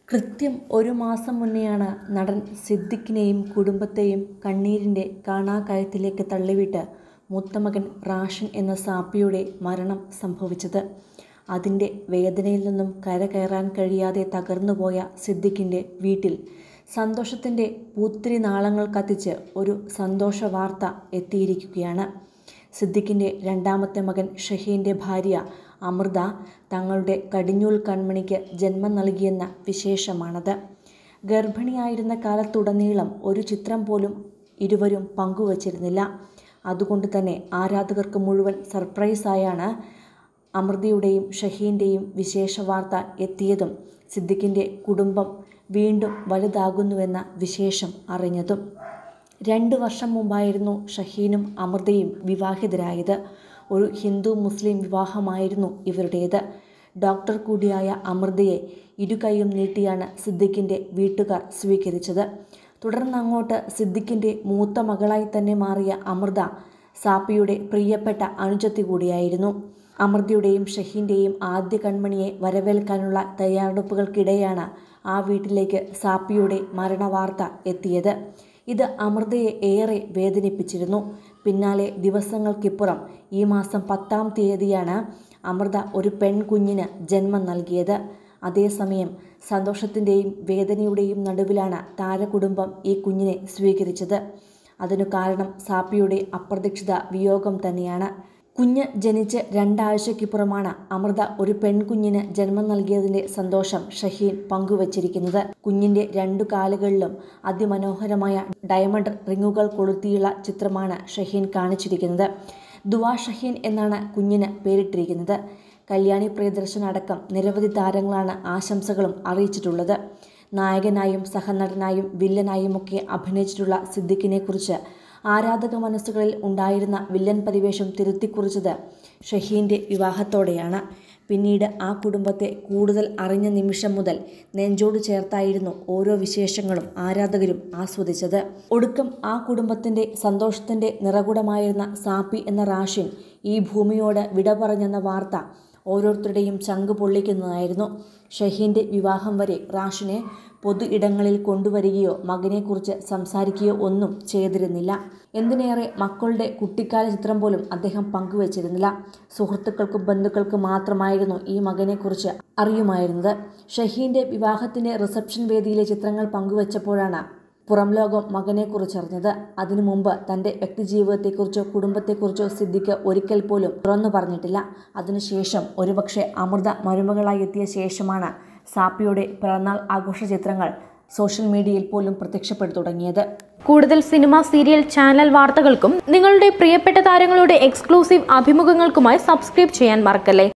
കൃത്യം ഒരു മാസം മുന്നെയാണ് നടൻ സിദ്ദിഖിനെയും കുടുംബത്തെയും കണ്ണീരിൻ്റെ കാണാക്കയത്തിലേക്ക് തള്ളിവിട്ട് മൂത്തമകൻ റാഷൻ എന്ന സാപ്പിയുടെ മരണം സംഭവിച്ചത് അതിൻ്റെ വേദനയിൽ നിന്നും കരകയറാൻ കഴിയാതെ തകർന്നുപോയ സിദ്ദിഖിൻ്റെ വീട്ടിൽ സന്തോഷത്തിൻ്റെ പൂത്തിരി നാളങ്ങൾ കത്തിച്ച് ഒരു സന്തോഷ വാർത്ത എത്തിയിരിക്കുകയാണ് സിദ്ദിഖിൻ്റെ രണ്ടാമത്തെ മകൻ ഷഹീൻ്റെ ഭാര്യ അമൃത തങ്ങളുടെ കടിഞ്ഞൂൽ കൺമണിക്ക് ജന്മം നൽകിയെന്ന വിശേഷമാണത് ഗർഭിണിയായിരുന്ന കാലത്തുടനീളം ഒരു ചിത്രം പോലും ഇരുവരും പങ്കുവച്ചിരുന്നില്ല അതുകൊണ്ട് തന്നെ ആരാധകർക്ക് മുഴുവൻ സർപ്രൈസായാണ് അമൃതയുടെയും ഷഹീൻ്റെയും വിശേഷ വാർത്ത എത്തിയതും സിദ്ദിഖിൻ്റെ കുടുംബം വീണ്ടും വലുതാകുന്നുവെന്ന വിശേഷം അറിഞ്ഞതും രണ്ട് വർഷം മുമ്പായിരുന്നു ഷഹീനും അമൃതയും വിവാഹിതരായത് ഒരു ഹിന്ദു മുസ്ലിം വിവാഹമായിരുന്നു ഇവരുടേത് ഡോക്ടർ കൂടിയായ അമൃതയെ ഇരുകൈയും നീട്ടിയാണ് സിദ്ദിഖിൻ്റെ വീട്ടുകാർ സ്വീകരിച്ചത് തുടർന്നങ്ങോട്ട് സിദ്ദിഖിൻ്റെ മൂത്ത മകളായി തന്നെ മാറിയ അമൃത സാപ്പിയുടെ പ്രിയപ്പെട്ട അനുജത്തി കൂടിയായിരുന്നു അമൃതയുടെയും ഷഹീൻ്റെയും ആദ്യ കൺമണിയെ വരവേൽക്കാനുള്ള തയ്യാറെടുപ്പുകൾക്കിടെയാണ് ആ വീട്ടിലേക്ക് സാപ്പിയുടെ മരണവാർത്ത എത്തിയത് ഇത് അമൃതയെ ഏറെ വേദനിപ്പിച്ചിരുന്നു പിന്നാലെ ദിവസങ്ങൾക്കിപ്പുറം ഈ മാസം പത്താം തീയതിയാണ് അമൃത ഒരു പെൺകുഞ്ഞിന് ജന്മം നൽകിയത് അതേസമയം സന്തോഷത്തിൻ്റെയും വേദനയുടെയും നടുവിലാണ് താരകുടുംബം ഈ കുഞ്ഞിനെ സ്വീകരിച്ചത് അതിനു കാരണം സാപ്പിയുടെ അപ്രതീക്ഷിത വിയോഗം തന്നെയാണ് കുഞ്ഞ് ജനിച്ച് രണ്ടാഴ്ചയ്ക്കിപ്പുറമാണ് അമൃത ഒരു പെൺകുഞ്ഞിന് ജന്മം നൽകിയതിൻ്റെ സന്തോഷം ഷഹീൻ പങ്കുവച്ചിരിക്കുന്നത് കുഞ്ഞിൻ്റെ രണ്ടു കാലുകളിലും അതിമനോഹരമായ ഡയമണ്ട് റിങ്ങുകൾ കൊളുത്തിയുള്ള ചിത്രമാണ് ഷഹീൻ കാണിച്ചിരിക്കുന്നത് ദുവാ ഷഹീൻ എന്നാണ് കുഞ്ഞിന് പേരിട്ടിരിക്കുന്നത് കല്യാണി പ്രിയദർശൻ അടക്കം നിരവധി താരങ്ങളാണ് ആശംസകളും അറിയിച്ചിട്ടുള്ളത് നായകനായും സഹനടനായും വില്ലനായുമൊക്കെ അഭിനയിച്ചിട്ടുള്ള സിദ്ദിഖിനെക്കുറിച്ച് ആരാധക മനസ്സുകളിൽ ഉണ്ടായിരുന്ന വില്ലൻ പരിവേഷം തിരുത്തിക്കുറിച്ചത് ഷഹീൻ്റെ വിവാഹത്തോടെയാണ് പിന്നീട് ആ കുടുംബത്തെ കൂടുതൽ അറിഞ്ഞ നിമിഷം മുതൽ നെഞ്ചോട് ചേർത്തായിരുന്നു ഓരോ വിശേഷങ്ങളും ആരാധകരും ആസ്വദിച്ചത് ഒടുക്കം ആ കുടുംബത്തിൻ്റെ സന്തോഷത്തിൻ്റെ നിറകുടമായിരുന്ന സാപ്പി എന്ന റാഷിൻ ഈ ഭൂമിയോട് വിട പറഞ്ഞെന്ന വാർത്ത ഓരോരുത്തരുടെയും ചങ്ക് പൊള്ളിക്കുന്നതായിരുന്നു ഷഹീൻ്റെ വിവാഹം വരെ റാഷിനെ പൊതു ഇടങ്ങളിൽ കൊണ്ടുവരികയോ മകനെക്കുറിച്ച് സംസാരിക്കുകയോ ഒന്നും ചെയ്തിരുന്നില്ല എന്തിനേറെ മക്കളുടെ കുട്ടിക്കാല ചിത്രം പോലും അദ്ദേഹം പങ്കുവച്ചിരുന്നില്ല സുഹൃത്തുക്കൾക്കും ബന്ധുക്കൾക്കും മാത്രമായിരുന്നു ഈ മകനെക്കുറിച്ച് അറിയുമായിരുന്നത് ഷഹീൻ്റെ വിവാഹത്തിൻ്റെ റിസപ്ഷൻ വേദിയിലെ ചിത്രങ്ങൾ പങ്കുവച്ചപ്പോഴാണ് പുറം ലോകം മകനെക്കുറിച്ചറിഞ്ഞത് അതിനു മുമ്പ് തൻ്റെ വ്യക്തിജീവിതത്തെക്കുറിച്ചോ കുടുംബത്തെക്കുറിച്ചോ സിദ്ദിഖ് ഒരിക്കൽ പോലും തുറന്നു പറഞ്ഞിട്ടില്ല അതിനുശേഷം ഒരുപക്ഷെ അമൃത മരുമകളായി എത്തിയ ശേഷമാണ് സാപ്പിയുടെ പിറന്നാൾ ആഘോഷ ചിത്രങ്ങൾ സോഷ്യൽ മീഡിയയിൽ പോലും പ്രത്യക്ഷപ്പെട്ടു തുടങ്ങിയത് കൂടുതൽ സിനിമ സീരിയൽ ചാനൽ വാർത്തകൾക്കും നിങ്ങളുടെ പ്രിയപ്പെട്ട താരങ്ങളുടെ എക്സ്ക്ലൂസീവ് അഭിമുഖങ്ങൾക്കുമായി സബ്സ്ക്രൈബ് ചെയ്യാൻ മറക്കല്ലേ